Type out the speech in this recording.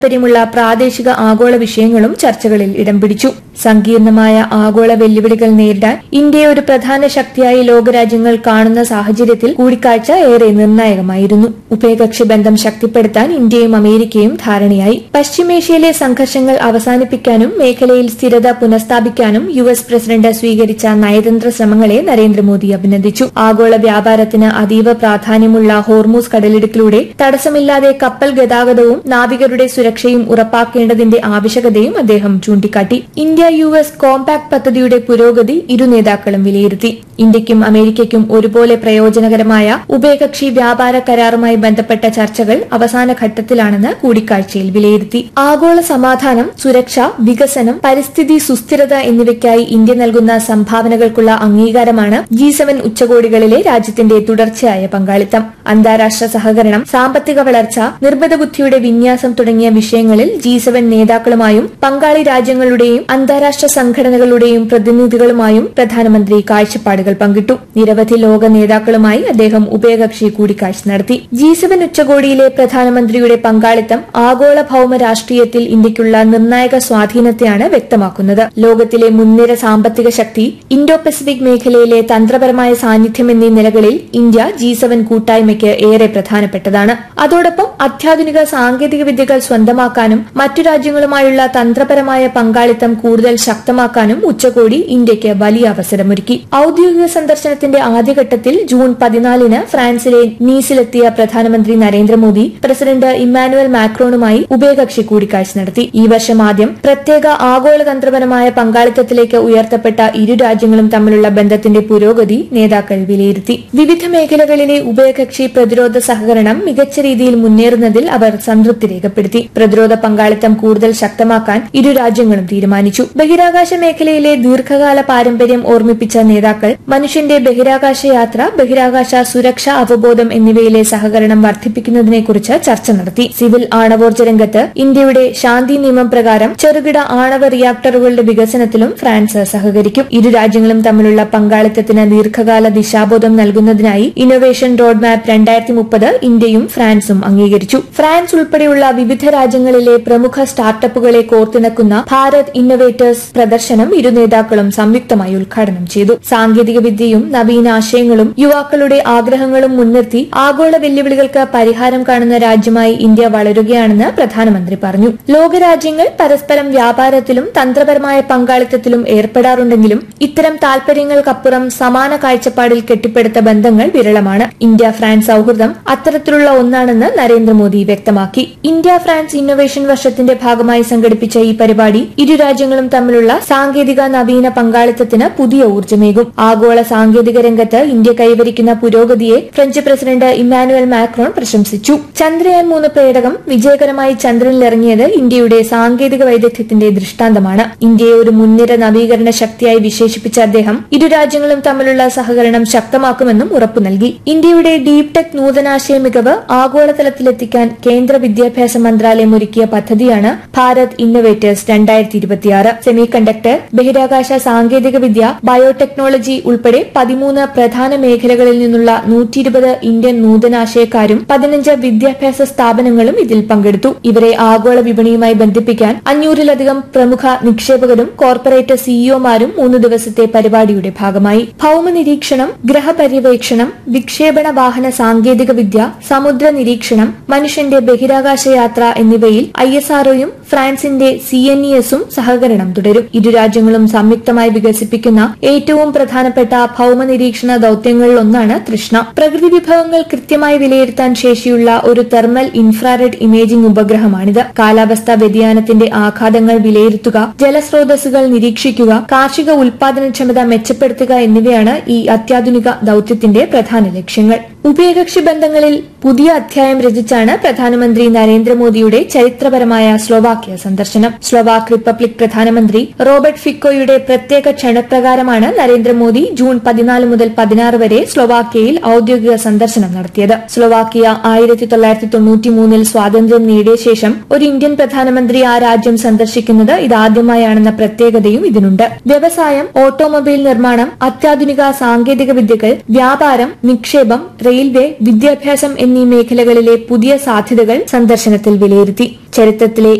താൽപര്യമുള്ള പ്രാദേശിക ആഗോള വിഷയങ്ങളും ചർച്ചകളിൽ ഇടം പിടിച്ചു സങ്കീർണമായ ആഗോള വെല്ലുവിളികൾ നേരിടാൻ ഇന്ത്യയെ ഒരു പ്രധാന ശക്തിയായി ലോകരാജ്യങ്ങൾ കാണുന്ന സാഹചര്യത്തിൽ കൂടിക്കാഴ്ച ഏറെ നിർണായകമായിരുന്നു ഉഭയകക്ഷി ബന്ധം ശക്തിപ്പെടുത്താൻ ഇന്ത്യയും അമേരിക്കയും ധാരണയായി പശ്ചിമേഷ്യയിലെ സംഘർഷങ്ങൾ അവസാനിപ്പിക്കാനും മേഖലയിൽ സ്ഥിരത പുനഃസ്ഥാപിക്കാനും യു എസ് പ്രസിഡന്റ് സ്വീകരിച്ച നയതന്ത്ര ശ്രമങ്ങളെ നരേന്ദ്രമോദി അഭിനന്ദിച്ചു ആഗോള വ്യാപാരത്തിന് അതീവ പ്രാധാന്യമുള്ള ഹോർമൂസ് കടലിടുക്കിലൂടെ തടസ്സമില്ലാതെ കപ്പൽ ഗതാഗതവും നാവികരുടെ സുരക്ഷയും ഉറപ്പാക്കേണ്ടതിന്റെ ആവശ്യകതയും അദ്ദേഹം ചൂണ്ടിക്കാട്ടി ഇന്ത്യ യു എസ് കോമ്പാക്ട് പദ്ധതിയുടെ പുരോഗതി ഇരു നേതാക്കളും വിലയിരുത്തി ഇന്ത്യയ്ക്കും അമേരിക്കയ്ക്കും ഒരുപോലെ പ്രയോജനകരമായ ഉഭയകക്ഷി വ്യാപാര കരാറുമായി ബന്ധപ്പെട്ട ചർച്ചകൾ അവസാന ഘട്ടത്തിലാണെന്ന് കൂടിക്കാഴ്ചയിൽ വിലയിരുത്തി ആഗോള സമാധാനം സുരക്ഷ വികസനം പരിസ്ഥിതി സുസ്ഥിരത എന്നിവയ്ക്കായി ഇന്ത്യ നൽകുന്ന സംഭാവനകൾക്കുള്ള അംഗീകാരമാണ് ജി സെവൻ ഉച്ചകോടികളിലെ രാജ്യത്തിന്റെ തുടർച്ചയായ പങ്കാളിത്തം അന്താരാഷ്ട്ര സഹകരണം സാമ്പത്തിക വളർച്ച നിർമ്മിത ബുദ്ധിയുടെ വിന്യാസം തുടങ്ങിയ വിഷയങ്ങളിൽ ജി സെവൻ നേതാക്കളുമായും പങ്കാളി രാജ്യങ്ങളുടെയും അന്താരാഷ്ട്ര സംഘടനകളുടെയും പ്രതിനിധികളുമായും പ്രധാനമന്ത്രി കാഴ്ചപ്പാടുകൾ പങ്കിട്ടു നിരവധി ലോക നേതാക്കളുമായി അദ്ദേഹം ഉഭയകക്ഷി കൂടിക്കാഴ്ച നടത്തി ജി സെവൻ ഉച്ചകോടിയിലെ പ്രധാനമന്ത്രിയുടെ പങ്കാളിത്തം ആഗോള ഭൌമ രാഷ്ട്രീയത്തിൽ ഇന്ത്യയ്ക്കുള്ള നിർണായക സ്വാധീനത്തെയാണ് വ്യക്തമാക്കുന്നത് ലോകത്തിലെ മുൻനിര സാമ്പത്തിക ശക്തി ഇൻഡോ പസഫിക് മേഖലയിലെ തന്ത്രപരമായ സാന്നിധ്യം എന്നീ നിലകളിൽ ഇന്ത്യ ജി സെവൻ കൂട്ടായ്മയ്ക്ക് ഏറെ പ്രധാനപ്പെട്ടതാണ് അതോടൊപ്പം അത്യാധുനിക സാങ്കേതിക വിദ്യകൾ സ്വന്തമാക്കാനും മറ്റു രാജ്യങ്ങളുമായുള്ള തന്ത്രപരമായ പങ്കാളിത്തം കൂടുതൽ ശക്തമാക്കാനും ഉച്ചകോടി ഇന്ത്യയ്ക്ക് വലിയ അവസരമൊരുക്കി ഔദ്യോഗിക സന്ദർശനത്തിന്റെ ആദ്യഘട്ടത്തിൽ ജൂൺ പതിനാലിന് ഫ്രാൻസിലെ നീസിലെത്തിയ പ്രധാനമന്ത്രി നരേന്ദ്രമോദി പ്രസിഡന്റ് ഇമ്മാനുവൽ മാക്രോണുമായി ഉഭയകക്ഷി കൂടിക്കാഴ്ച നടത്തി ഈ വർഷം ആദ്യം പ്രത്യേക ആഗോള തന്ത്രപരമായ പങ്കാളിത്തത്തിലേക്ക് ഉയർത്തപ്പെട്ട ഇരു രാജ്യങ്ങളും തമ്മിലുള്ള ബന്ധത്തിന്റെ പുരോഗതി നേതാക്കൾ വിലയിരുത്തി വിവിധ മേഖലകളിലെ ഉഭയകക്ഷി പ്രതിരോധ സഹകരണം മികച്ച രീതിയിൽ മുന്നേറുന്നതിൽ അവർ സംതൃപ്തി രേഖപ്പെടുത്തി പ്രതിരോധ പങ്കാളിത്തം കൂടുതൽ ശക്തമാക്കാൻ ഇരു രാജ്യങ്ങളും തീരുമാനിച്ചു ബഹിരാകാശ മേഖലയിലെ ദീർഘകാല പാരമ്പര്യം ഓർമ്മിപ്പിച്ച നേതാക്കൾ മനുഷ്യന്റെ ബഹിരാകാശ യാത്ര ബഹിരാകാശ സുരക്ഷ അവബോധം എന്നിവയിലെ സഹകരണം വർദ്ധിപ്പിക്കുന്നതിനെക്കുറിച്ച് ചർച്ച നടത്തി സിവിൽ ആണവോർജ്ജ രംഗത്ത് ഇന്ത്യയുടെ ശാന്തി നിയമം പ്രകാരം ചെറുകിട ആണവ റിയാക്ടറുകളുടെ വികസനത്തിലും ഫ്രാൻസ് സഹകരിക്കും ഇരു രാജ്യങ്ങളും തമ്മിലുള്ള പങ്കാളിത്തത്തിന് ദീർഘകാല ദിശാബോധം നൽകുന്നതിനായി ഇന്നൊവേഷൻ റോഡ് മാപ്പ് രണ്ടായിരത്തി മുപ്പത് ഇന്ത്യയും ഫ്രാൻസും അംഗീകരിച്ചു ഫ്രാൻസ് ഉൾപ്പെടെയുള്ള വിവിധ രാജ്യങ്ങളിലെ പ്രമുഖ സ്റ്റാർട്ടപ്പുകളെ കോർത്തിണക്കുന്ന ഭാരത് ഇന്നൊവേറ്റേഴ്സ് പ്രദർശനം ഇരു നേതാക്കളും സംയുക്തമായി ഉദ്ഘാടനം ചെയ്തു സാങ്കേതിക വിദ്യയും നവീന ആശയങ്ങളും യുവാക്കളുടെ ആഗ്രഹങ്ങളും മുൻനിർത്തി ആഗോള വെല്ലുവിളികൾക്ക് പരിഹാരം കാണുന്ന രാജ്യമായി ഇന്ത്യ വളരുകയാണെന്ന് പ്രധാനമന്ത്രി പറഞ്ഞു ലോകരാജ്യങ്ങൾ പരസ്പരം വ്യാപാരത്തിലും തന്ത്രപരമായ പങ്കാളിത്തത്തിലും ഏർപ്പെടാറുണ്ടെങ്കിലും ഇത്തരം താൽപര്യങ്ങൾക്കപ്പുറം സമാന കാഴ്ചപ്പാടിൽ കെട്ടിപ്പടുത്ത ബന്ധങ്ങൾ വിരളമാണ് ഇന്ത്യ ഫ്രാൻസ് സൌഹൃദം അത്തരത്തിലുള്ള ഒന്നാണെന്ന് നരേന്ദ്രമോദി വ്യക്തമാക്കി ഇന്ത്യ ഫ്രാൻസ് ഇന്നൊവേഷൻ വർഷത്തിന്റെ ഭാഗമായി സംഘടിപ്പിച്ച ഈ പരിപാടി ഇരു രാജ്യങ്ങളും തമ്മിലുള്ള സാങ്കേതിക നവീന പങ്കാളിത്തത്തിന് പുതിയ ഊർജ്ജമേകും ആഗോള സാങ്കേതിക രംഗത്ത് ഇന്ത്യ കൈവരിക്കുന്ന പുരോഗതിയെ ഫ്രഞ്ച് പ്രസിഡന്റ് ഇമ്മാനുവൽ മാക്രോൺ പ്രശംസിച്ചു ചന്ദ്രയാൻ മൂന്ന് പേടകം വിജയകരമായി ചന്ദ്രനിലിറങ്ങിയത് ഇന്ത്യയുടെ സാങ്കേതിക വൈദഗ്ധ്യത്തിന്റെ ദൃഷ്ടാന്തമാണ് ഇന്ത്യയെ ഒരു മുൻനിര നവീകരണ ശക്തിയായി വിശേഷിപ്പിച്ച അദ്ദേഹം ഇരു രാജ്യങ്ങളും തമ്മിലുള്ള സഹകരണം ശക്തമാക്കുമെന്നും ഉറപ്പു നൽകി ഇന്ത്യയുടെ ഡീപ് ടെക് നൂതനാശയ മികവ് ആഗോളതലത്തിലെത്തിക്കാൻ കേന്ദ്ര വിദ്യാഭ്യാസ മന്ത്രാലയം ഒരുക്കിയ പദ്ധതിയാണ് ഭാരത് ഇന്നൊവേറ്റേഴ്സ് രണ്ടായിരത്തി ഇരുപത്തിയാറ് സെമി കണ്ടക്ടർ ബഹിരാകാശ സാങ്കേതിക വിദ്യ ബയോടെക്നോളജി ഉൾപ്പെടെ പതിമൂന്ന് പ്രധാന മേഖലകളിൽ നിന്നുള്ള നൂറ്റി ഇരുപത് ഇന്ത്യൻ നൂതനാശയക്കാരും പതിനഞ്ച് വിദ്യാഭ്യാസ സ്ഥാപനങ്ങളും ഇതിൽ പങ്കെടുത്തു ഇവരെ ആഗോള വിപണിയുമായി ബന്ധിപ്പിക്കാൻ അഞ്ഞൂറിലധികം പ്രമുഖ നിക്ഷേപകരും കോർപ്പറേറ്റ് സിഇഒമാരും മൂന്ന് ദിവസത്തെ പരിപാടിയുടെ ഭാഗമായി ഭൌമ നിരീക്ഷണം ഗ്രഹപര്യവേക്ഷണം വിക്ഷേപണ വാഹന സാങ്കേതിക വിദ്യ സമുദ്ര നിരീക്ഷണം മനുഷ്യന്റെ ബഹിരാകാശ യാത്ര എന്നിവയിൽ ഐ എസ് ആർഒയും ഫ്രാൻസിന്റെ സി എൻ ഇ എസും സഹകരണം തുടരും ഇരു രാജ്യങ്ങളും സംയുക്തമായി വികസിപ്പിക്കുന്ന ഏറ്റവും പ്രധാനപ്പെട്ട ഭൌമ നിരീക്ഷണ ദൌത്യങ്ങളിലൊന്നാണ് തൃഷ്ണ പ്രകൃതി വിഭവങ്ങൾ കൃത്യമായി വിലയിരുത്താൻ ശേഷിയുള്ള ഒരു തെർമൽ ഇൻഫ്രാറെഡ് ഇമേജിംഗ് ഉപഗ്രഹമാണിത് കാലാവസ്ഥാ വ്യതിയാനത്തിന്റെ ആഘാതങ്ങൾ വിലയിരുത്തുക ജലസ്രോതസ്സുകൾ നിരീക്ഷിക്കുക കാർഷിക ഉൽപാദനക്ഷമത മെച്ചപ്പെടുത്തുക എന്നിവയാണ് ഈ അത്യാധുനിക ദൌത്യത്തിന്റെ പ്രധാന ലക്ഷ്യങ്ങൾ ഉഭയകക്ഷി ബന്ധങ്ങളിൽ പുതിയ അധ്യായം രചിച്ചാണ് പ്രധാനമന്ത്രി നരേന്ദ്രമോദിയുടെ ചരിത്രപരമായ സ്ലോവാക്യ സന്ദർശനം സ്ലോവാക് റിപ്പബ്ലിക് പ്രധാനമന്ത്രി റോബർട്ട് ഫിക്കോയുടെ പ്രത്യേക ക്ഷണപ്രകാരമാണ് നരേന്ദ്രമോദി ജൂൺ പതിനാല് മുതൽ പതിനാറ് വരെ സ്ലോവാക്യയിൽ ഔദ്യോഗിക സന്ദർശനം നടത്തിയത് സ്ലോവാക്യ ആയിരത്തി തൊള്ളായിരത്തി തൊണ്ണൂറ്റി മൂന്നിൽ സ്വാതന്ത്ര്യം നേടിയ ശേഷം ഒരു ഇന്ത്യൻ പ്രധാനമന്ത്രി ആ രാജ്യം സന്ദർശിക്കുന്നത് ഇതാദ്യമായാണെന്ന പ്രത്യേകതയും ഇതിനുണ്ട് വ്യവസായം ഓട്ടോമൊബൈൽ നിർമ്മാണം അത്യാധുനിക സാങ്കേതിക വിദ്യകൾ വ്യാപാരം നിക്ഷേപം റെയിൽവേ വിദ്യാഭ്യാസം എന്നീ മേഖലകളിലെ പുതിയ സാധ്യതകൾ സന്ദർശനത്തിൽ വിലയിരുത്തി ചരിത്രത്തിലെ